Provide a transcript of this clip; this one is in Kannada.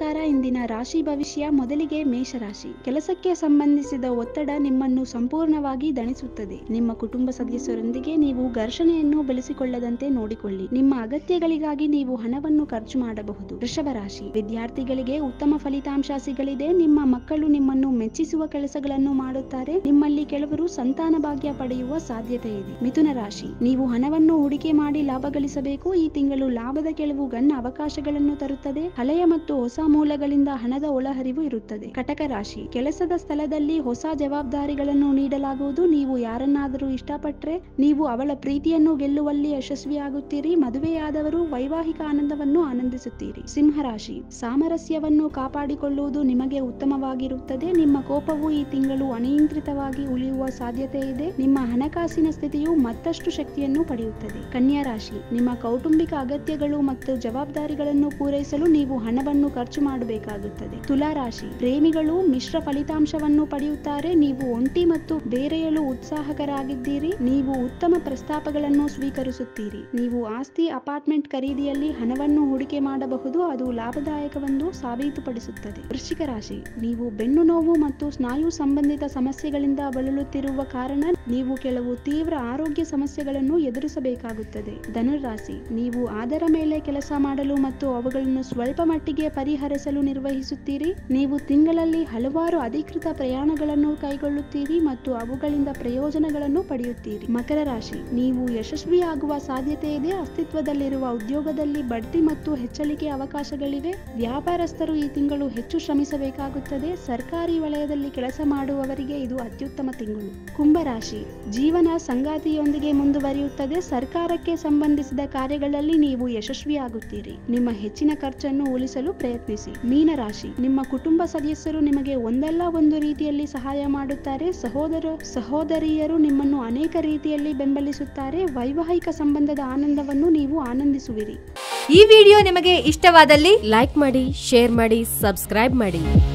ನಮಸ್ಕಾರ ಇಂದಿನ ರಾಶಿ ಭವಿಷ್ಯ ಮೊದಲಿಗೆ ಮೇಷರಾಶಿ ಕೆಲಸಕ್ಕೆ ಸಂಬಂಧಿಸಿದ ಒತ್ತಡ ನಿಮ್ಮನ್ನು ಸಂಪೂರ್ಣವಾಗಿ ದಣಿಸುತ್ತದೆ ನಿಮ್ಮ ಕುಟುಂಬ ಸದಸ್ಯರೊಂದಿಗೆ ನೀವು ಘರ್ಷಣೆಯನ್ನು ಬೆಳೆಸಿಕೊಳ್ಳದಂತೆ ನೋಡಿಕೊಳ್ಳಿ ನಿಮ್ಮ ಅಗತ್ಯಗಳಿಗಾಗಿ ನೀವು ಹಣವನ್ನು ಖರ್ಚು ಮಾಡಬಹುದು ವೃಷಭ ರಾಶಿ ವಿದ್ಯಾರ್ಥಿಗಳಿಗೆ ಉತ್ತಮ ಫಲಿತಾಂಶ ಸಿಗಲಿದೆ ನಿಮ್ಮ ಮಕ್ಕಳು ನಿಮ್ಮನ್ನು ಮೆಚ್ಚಿಸುವ ಕೆಲಸಗಳನ್ನು ಮಾಡುತ್ತಾರೆ ನಿಮ್ಮಲ್ಲಿ ಕೆಲವರು ಸಂತಾನ ಭಾಗ್ಯ ಪಡೆಯುವ ಸಾಧ್ಯತೆ ಇದೆ ಮಿಥುನ ರಾಶಿ ನೀವು ಹಣವನ್ನು ಹೂಡಿಕೆ ಮಾಡಿ ಲಾಭ ಗಳಿಸಬೇಕು ಈ ತಿಂಗಳು ಲಾಭದ ಕೆಲವು ಗಣ್ಣ ಅವಕಾಶಗಳನ್ನು ತರುತ್ತದೆ ಹಳೆಯ ಮತ್ತು ಹೊಸ ಮೂಲಗಳಿಂದ ಹಣದ ಒಳಹರಿವು ಇರುತ್ತದೆ ಕಟಕ ರಾಶಿ ಕೆಲಸದ ಸ್ಥಳದಲ್ಲಿ ಹೊಸ ಜವಾಬ್ದಾರಿಗಳನ್ನು ನೀಡಲಾಗುವುದು ನೀವು ಯಾರನ್ನಾದರೂ ಇಷ್ಟಪಟ್ಟರೆ ನೀವು ಅವಳ ಪ್ರೀತಿಯನ್ನು ಗೆಲ್ಲುವಲ್ಲಿ ಯಶಸ್ವಿಯಾಗುತ್ತೀರಿ ಮದುವೆಯಾದವರು ವೈವಾಹಿಕ ಆನಂದವನ್ನು ಆನಂದಿಸುತ್ತೀರಿ ಸಿಂಹರಾಶಿ ಸಾಮರಸ್ಯವನ್ನು ಕಾಪಾಡಿಕೊಳ್ಳುವುದು ನಿಮಗೆ ಉತ್ತಮವಾಗಿರುತ್ತದೆ ನಿಮ್ಮ ಕೋಪವು ಈ ತಿಂಗಳು ಅನಿಯಂತ್ರಿತವಾಗಿ ಉಳಿಯುವ ಸಾಧ್ಯತೆ ಇದೆ ನಿಮ್ಮ ಹಣಕಾಸಿನ ಸ್ಥಿತಿಯು ಮತ್ತಷ್ಟು ಶಕ್ತಿಯನ್ನು ಪಡೆಯುತ್ತದೆ ಕನ್ಯಾ ರಾಶಿ ನಿಮ್ಮ ಕೌಟುಂಬಿಕ ಅಗತ್ಯಗಳು ಮತ್ತು ಜವಾಬ್ದಾರಿಗಳನ್ನು ಪೂರೈಸಲು ನೀವು ಹಣವನ್ನು ಖರ್ಚು ಮಾಡಬೇಕಾಗುತ್ತದೆ ತುಲಾ ರಾಶಿ ಪ್ರೇಮಿಗಳು ಮಿಶ್ರ ಫಲಿತಾಂಶವನ್ನು ಪಡೆಯುತ್ತಾರೆ ನೀವು ಒಂಟಿ ಮತ್ತು ಬೇರೆಯಲು ಉತ್ಸಾಹಕರಾಗಿದ್ದೀರಿ ನೀವು ಉತ್ತಮ ಪ್ರಸ್ತಾಪಗಳನ್ನು ಸ್ವೀಕರಿಸುತ್ತೀರಿ ನೀವು ಆಸ್ತಿ ಅಪಾರ್ಟ್ಮೆಂಟ್ ಖರೀದಿಯಲ್ಲಿ ಹಣವನ್ನು ಹೂಡಿಕೆ ಮಾಡಬಹುದು ಅದು ಲಾಭದಾಯಕವೆಂದು ಸಾಬೀತುಪಡಿಸುತ್ತದೆ ವೃಶ್ಚಿಕ ರಾಶಿ ನೀವು ಬೆನ್ನು ನೋವು ಮತ್ತು ಸ್ನಾಯು ಸಂಬಂಧಿತ ಸಮಸ್ಯೆಗಳಿಂದ ಬಳಲುತ್ತಿರುವ ಕಾರಣ ನೀವು ಕೆಲವು ತೀವ್ರ ಆರೋಗ್ಯ ಸಮಸ್ಯೆಗಳನ್ನು ಎದುರಿಸಬೇಕಾಗುತ್ತದೆ ಧನುರಾಶಿ ನೀವು ಅದರ ಮೇಲೆ ಕೆಲಸ ಮಾಡಲು ಮತ್ತು ಅವುಗಳನ್ನು ಸ್ವಲ್ಪ ಮಟ್ಟಿಗೆ ಪರಿಹರಿಸಲು ನಿರ್ವಹಿಸುತ್ತೀರಿ ನೀವು ತಿಂಗಳಲ್ಲಿ ಹಲವಾರು ಅಧಿಕೃತ ಪ್ರಯಾಣಗಳನ್ನು ಕೈಗೊಳ್ಳುತ್ತೀರಿ ಮತ್ತು ಅವುಗಳಿಂದ ಪ್ರಯೋಜನಗಳನ್ನು ಪಡೆಯುತ್ತೀರಿ ಮಕರ ರಾಶಿ ನೀವು ಯಶಸ್ವಿಯಾಗುವ ಸಾಧ್ಯತೆ ಇದೆ ಅಸ್ತಿತ್ವದಲ್ಲಿರುವ ಉದ್ಯೋಗದಲ್ಲಿ ಬಡ್ತಿ ಮತ್ತು ಹೆಚ್ಚಳಿಕೆ ಅವಕಾಶಗಳಿವೆ ವ್ಯಾಪಾರಸ್ಥರು ಈ ತಿಂಗಳು ಹೆಚ್ಚು ಶ್ರಮಿಸಬೇಕಾಗುತ್ತದೆ ಸರ್ಕಾರಿ ವಲಯದಲ್ಲಿ ಕೆಲಸ ಮಾಡುವವರಿಗೆ ಇದು ಅತ್ಯುತ್ತಮ ತಿಂಗಳು ಕುಂಭರಾಶಿ ಜೀವನ ಸಂಗಾತಿಯೊಂದಿಗೆ ಮುಂದುವರಿಯುತ್ತದೆ ಸರ್ಕಾರಕ್ಕೆ ಸಂಬಂಧಿಸಿದ ಕಾರ್ಯಗಳಲ್ಲಿ ನೀವು ಯಶಸ್ವಿಯಾಗುತ್ತೀರಿ ನಿಮ್ಮ ಹೆಚ್ಚಿನ ಖರ್ಚನ್ನು ಉಳಿಸಲು ಪ್ರಯತ್ನಿಸಿ ಮೀನರಾಶಿ ನಿಮ್ಮ ಕುಟುಂಬ ಸದಸ್ಯರು ನಿಮಗೆ ಒಂದಲ್ಲ ಒಂದು ರೀತಿಯಲ್ಲಿ ಸಹಾಯ ಮಾಡುತ್ತಾರೆ ಸಹೋದರ ಸಹೋದರಿಯರು ನಿಮ್ಮನ್ನು ಅನೇಕ ರೀತಿಯಲ್ಲಿ ಬೆಂಬಲಿಸುತ್ತಾರೆ ವೈವಾಹಿಕ ಸಂಬಂಧದ ಆನಂದವನ್ನು ನೀವು ಆನಂದಿಸುವಿರಿ ಈ ವಿಡಿಯೋ ನಿಮಗೆ ಇಷ್ಟವಾದಲ್ಲಿ ಲೈಕ್ ಮಾಡಿ ಶೇರ್ ಮಾಡಿ ಸಬ್ಸ್ಕ್ರೈಬ್ ಮಾಡಿ